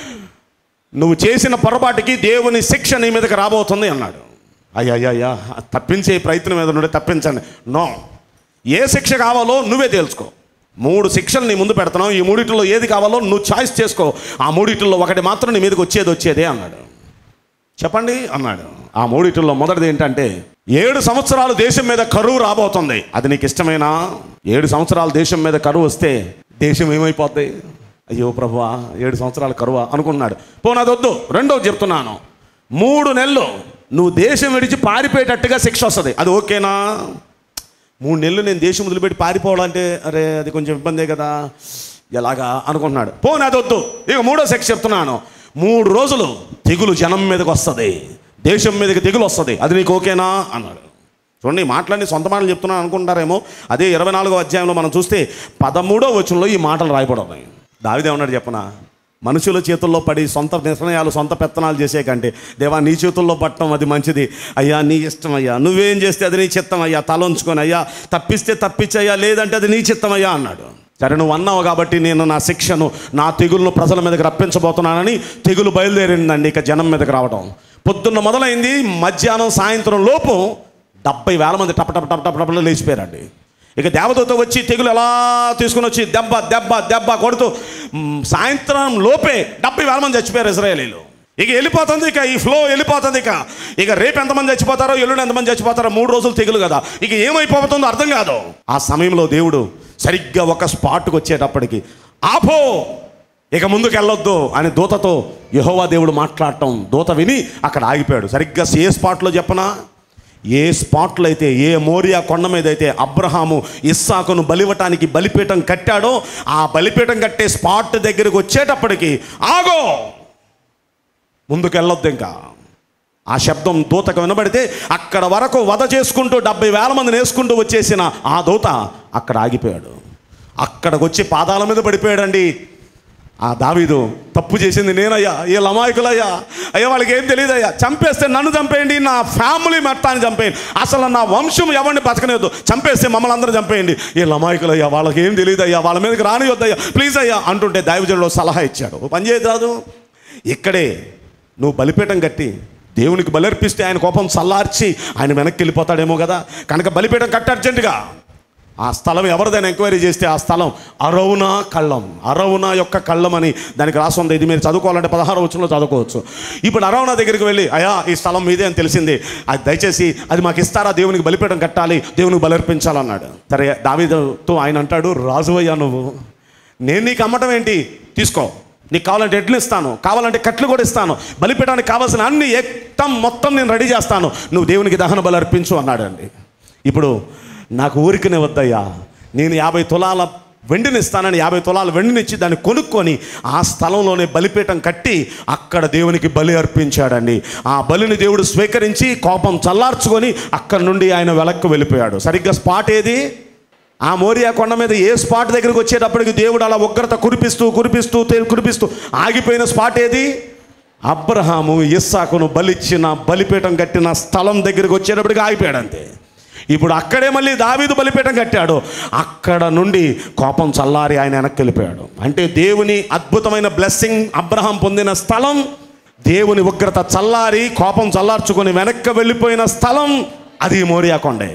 నువ్వు చేసిన పొరపాటుకి దేవుని శిక్ష నీ మీదకి రాబోతుంది అన్నాడు అయ్యా అయ్యా అయ్యా తప్పించే ప్రయత్నం మీద నుండి తప్పించండి నో ఏ శిక్ష కావాలో నువ్వే తెలుసుకో మూడు శిక్షలు నీ ముందు పెడుతున్నావు ఈ మూడిటిలో ఏది కావాలో నువ్వు చాయిస్ చేసుకో ఆ మూడిటిల్లో ఒకటి మాత్రం నీ మీదకి వచ్చేది వచ్చేదే అన్నాడు చెప్పండి అన్నాడు ఆ మూడిటిల్లో మొదటిది ఏంటంటే ఏడు సంవత్సరాలు దేశం మీద కరువు రాబోతుంది అది నీకు ఇష్టమేనా ఏడు సంవత్సరాలు దేశం మీద కరువు వస్తే దేశం ఏమైపోద్ది అయ్యో ప్రభువా ఏడు సంవత్సరాలు కరువా అనుకున్నాడు పోనాది వద్దు రెండోది చెప్తున్నాను మూడు నెలలు నువ్వు దేశం విడిచి పారిపోయేటట్టుగా శిక్ష వస్తుంది అది ఓకేనా మూడు నెలలు నేను దేశం వదిలిపెట్టి పారిపోవాలంటే అరే అది కొంచెం ఇబ్బందే కదా ఎలాగా అనుకుంటున్నాడు పోనీ అది వద్దు ఇక మూడో సెక్స్ చెప్తున్నాను మూడు రోజులు తెగులు జనం మీదకి వస్తుంది దేశం మీదకి తెగులు వస్తుంది అది నీకు ఓకేనా అన్నాడు చూడండి ఈ మాటలన్నీ సొంత మాటలు చెప్తున్నాను అనుకుంటారేమో అదే ఇరవై నాలుగో అధ్యాయంలో మనం చూస్తే పదమూడో వచనంలో ఈ మాటలు రాయబడి దావిదే ఉన్నాడు చెప్పనా మనుషుల చేతుల్లో పడి సొంత నిర్ణయాలు సొంత పెత్తనాలు చేసే కంటే దేవా నీ చేతుల్లో పట్టడం అది మంచిది అయ్యా నీ ఇష్టం అయ్యా నువ్వేం చేస్తే అది నీ చిత్తం అయ్యా తలంచుకొని అయ్యా తప్పిస్తే తప్పించయ్యా లేదంటే అది నీ చిత్తం అయ్యా అన్నాడు సరే నువ్వు అన్నావు కాబట్టి నేను నా శిక్షను నా తెగులను ప్రజల మీదకి రప్పించబోతున్నానని తెగులు బయలుదేరిందండి ఇక జనం మీదకి రావడం పొద్దున్న మొదలైంది మధ్యాహ్నం సాయంత్రం లోపు డెబ్బై వేల మంది టప టప టప టప టపలో లేచిపోయారండి ఇక దేవదూత వచ్చి తెగులు ఎలా తీసుకుని వచ్చి దెబ్బ దెబ్బ దెబ్బ కొడుతూ మ్, సాయంత్రం లోపే డెబ్బై వేల మంది చచ్చిపోయారు ఇజ్రాయేలీలు ఇక వెళ్ళిపోతుంది ఇక ఈ ఫ్లో వెళ్ళిపోతుంది ఇక ఇక రేపు ఎంతమంది చచ్చిపోతారో ఎల్లుండి ఎంతమంది చచ్చిపోతారో మూడు రోజులు తెగులు కదా ఇక ఏమైపోతుందో అర్థం కాదు ఆ సమయంలో దేవుడు సరిగ్గా ఒక స్పాట్కి వచ్చేటప్పటికి ఆపో ఇక ముందుకు వెళ్ళొద్దు అని దూతతో యెహోవా దేవుడు మాట్లాడటం దూత విని అక్కడ ఆగిపోయాడు సరిగ్గా ఏ స్పాట్లో చెప్పనా ఏ స్పాట్లో అయితే ఏ మోరియా కొండ మీద అయితే అబ్రహాము ఇస్సాకును బలివటానికి బలిపీఠం కట్టాడో ఆ బలిపీఠం కట్టే స్పాట్ దగ్గరికి వచ్చేటప్పటికి ఆగో ముందుకు వెళ్ళొద్దు ఇంకా ఆ శబ్దం దూతకు వినబడితే అక్కడ వరకు వధ చేసుకుంటూ డెబ్బై వేల మందిని వేసుకుంటూ వచ్చేసిన ఆ దూత అక్కడ ఆగిపోయాడు అక్కడికి వచ్చి పాదాల మీద పడిపోయాడండి ఆ దావీదు తప్పు చేసింది నేనయ్యా వీళ్ళ అమాయకులయ్యా అయ్యా వాళ్ళకి ఏం తెలియదయ్యా చంపేస్తే నన్ను చంపేయండి నా ఫ్యామిలీ మొత్తాన్ని చంపేయండి అసలు నా వంశం ఎవరిని బతకలేదు చంపేస్తే మమ్మల్ని అందరూ చంపేయండి వీళ్ళ అమాయకులయ్యా వాళ్ళకి ఏం తెలియదయ్యా వాళ్ళ మీదకి రానివద్దయ్యా ప్లీజ్ అయ్యా అంటుంటే దైవజనుడు సలహా ఇచ్చాడు "ఓ పని చేయదు రాదు ఇక్కడే నువ్వు బలిపీఠం కట్టి దేవునికి బలర్పిస్తే ఆయన కోపం చల్లార్చి ఆయన వెనక్కి వెళ్ళిపోతాడేమో కదా కనుక బలిపీఠం కట్టి అర్జెంటుగా ఆ స్థలం ఎవరిదైనా ఎంక్వైరీ చేస్తే ఆ స్థలం అరవునా కళ్ళం అరవునా యొక్క కళ్ళం అని దానికి రాసుంది ఇది మీరు చదువుకోవాలంటే పదహారు వచ్చంలో చదువుకోవచ్చు ఇప్పుడు అరవునా దగ్గరికి వెళ్ళి అయా ఈ స్థలం మీదే అని తెలిసింది అది దయచేసి అది మాకు ఇస్తారా దేవునికి బలిపీఠం కట్టాలి దేవునికి బలర్పించాలన్నాడు సరే దావీదుతో ఆయన అంటాడు రాజువయ్యా నువ్వు నేను నీకు అమ్మటం ఏంటి తీసుకో నీకు కావాలంటే ఎడ్లు ఇస్తాను కావాలంటే కట్లు కూడా ఇస్తాను బలిపీఠానికి కావాల్సిన అన్ని ఎక్తం మొత్తం నేను రెడీ చేస్తాను నువ్వు దేవునికి దహన బలి అర్పించు అన్నాడండి ఇప్పుడు నాకు ఊరికనే వద్దయ్యా నేను యాభై తులాల వెండిని ఇస్తానని యాభై తులాల వెండిని ఇచ్చి దాన్ని కొనుక్కొని ఆ స్థలంలోనే బలిపీఠం కట్టి అక్కడ దేవునికి బలి అర్పించాడండి ఆ బలిని దేవుడు స్వీకరించి కోపం చల్లార్చుకొని అక్కడి నుండి ఆయన వెనక్కి వెళ్ళిపోయాడు సరిగ్గా స్పాట్ ఏది ఆ మోరియా కొండ మీద ఏ స్పాట్ దగ్గరికి వచ్చేటప్పటికి దేవుడు అలా ఉగ్రత కురిపిస్తూ కురిపిస్తూ తే- కురిపిస్తూ ఆగిపోయిన స్పాట్ ఏది అబ్రహాము ఇస్సాకును బలిచ్చిన బలిపీఠం కట్టిన స్థలం దగ్గరికి వచ్చేటప్పటికి ఆగిపోయాడు అంతే ఇప్పుడు అక్కడే మళ్ళీ దావీదు బలిపీఠం కట్టాడు అక్కడ నుండి కోపం చల్లారి ఆయన వెనక్కి వెళ్ళిపోయాడు అంటే దేవుని అద్భుతమైన బ్లెస్సింగ్ అబ్రహాం పొందిన స్థలం దేవుని ఉగ్రత చల్లారి కోపం చల్లార్చుకొని వెనక్కి వెళ్ళిపోయిన స్థలం అది మోరియా కొండే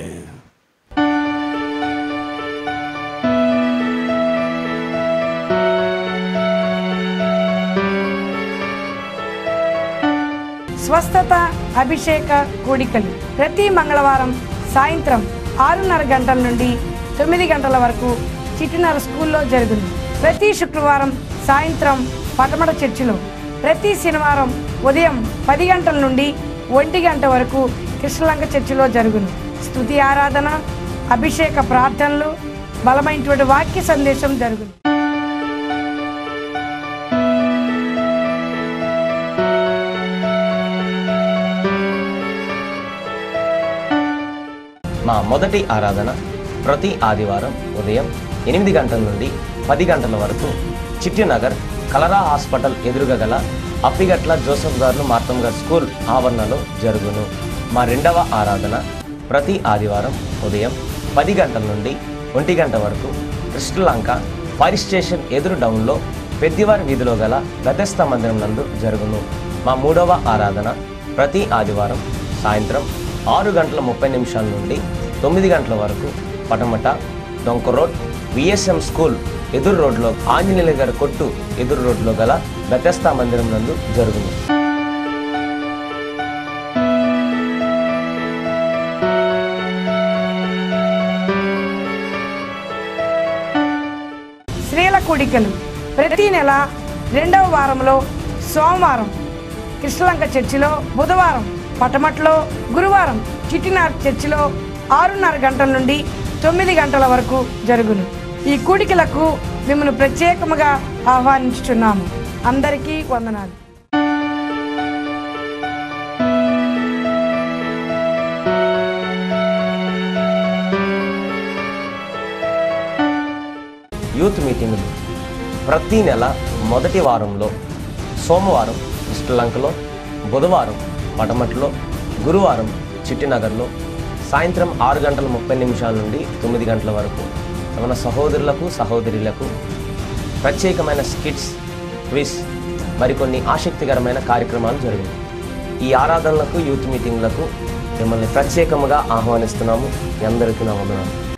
స్వస్థత అభిషేక కూడికలు ప్రతి మంగళవారం సాయంత్రం ఆరున్నర గంటల నుండి తొమ్మిది గంటల వరకు చిట్టినర స్కూల్లో జరుగును ప్రతి శుక్రవారం సాయంత్రం పటమట చర్చిలో ప్రతి శనివారం ఉదయం పది గంటల నుండి ఒంటి గంట వరకు కృష్ణలంక చర్చిలో జరుగును స్తుతి ఆరాధన అభిషేక ప్రార్థనలు బలమైనటువంటి వాక్య సందేశం జరుగును మా మొదటి ఆరాధన ప్రతి ఆదివారం ఉదయం ఎనిమిది గంటల నుండి పది గంటల వరకు చిట్టినగర్ కలరా హాస్పిటల్ ఎదురుగా గల అప్పిగట్ల జోసఫ్ గారు మార్తం గారు స్కూల్ ఆవరణలో జరుగును మా రెండవ ఆరాధన ప్రతి ఆదివారం ఉదయం పది గంటల నుండి ఒంటి గంట వరకు కృష్ణలంక ఫైర్ స్టేషన్ ఎదురు డౌన్లో పెద్దివారి వీధిలో గల గతస్థ మందిరం నందు జరుగును మా మూడవ ఆరాధన ప్రతి ఆదివారం సాయంత్రం ఆరు గంటల ముప్పై నిమిషాల నుండి తొమ్మిది గంటల వరకు పటమట డొంక రోడ్ విఎస్ఎం స్కూల్ ఎదురు రోడ్లో ఆంజనేయుల గారి కొట్టు ఎదురు రోడ్లో గల గతస్థ మందిరం నందు జరుగును స్త్రీల కూడికలు ప్రతి నెల రెండవ వారంలో సోమవారం కృష్ణలంక చర్చిలో బుధవారం పటమట్లో గురువారం చిట్టినార్ చర్చిలో ఆరున్నర గంటల నుండి తొమ్మిది గంటల వరకు జరుగును ఈ కూడికలకు మిమ్మల్ని ప్రత్యేకముగా ఆహ్వానించుచున్నాము అందరికీ వందనాలు యూత్ మీటింగులు ప్రతి నెల మొదటి వారంలో సోమవారం శ్రీలంకలో బుధవారం పటమట్లో గురువారం చిట్టినగర్లో సాయంత్రం ఆరు గంటల ముప్పై నిమిషాల నుండి తొమ్మిది గంటల వరకు మన సహోదరులకు సహోదరులకు ప్రత్యేకమైన స్కిట్స్ క్విజ్ మరికొన్ని ఆసక్తికరమైన కార్యక్రమాలు జరిగాయి ఈ ఆరాధనలకు యూత్ మీటింగ్లకు మిమ్మల్ని ప్రత్యేకముగా ఆహ్వానిస్తున్నాము మీ అందరికీ నా వందనాలు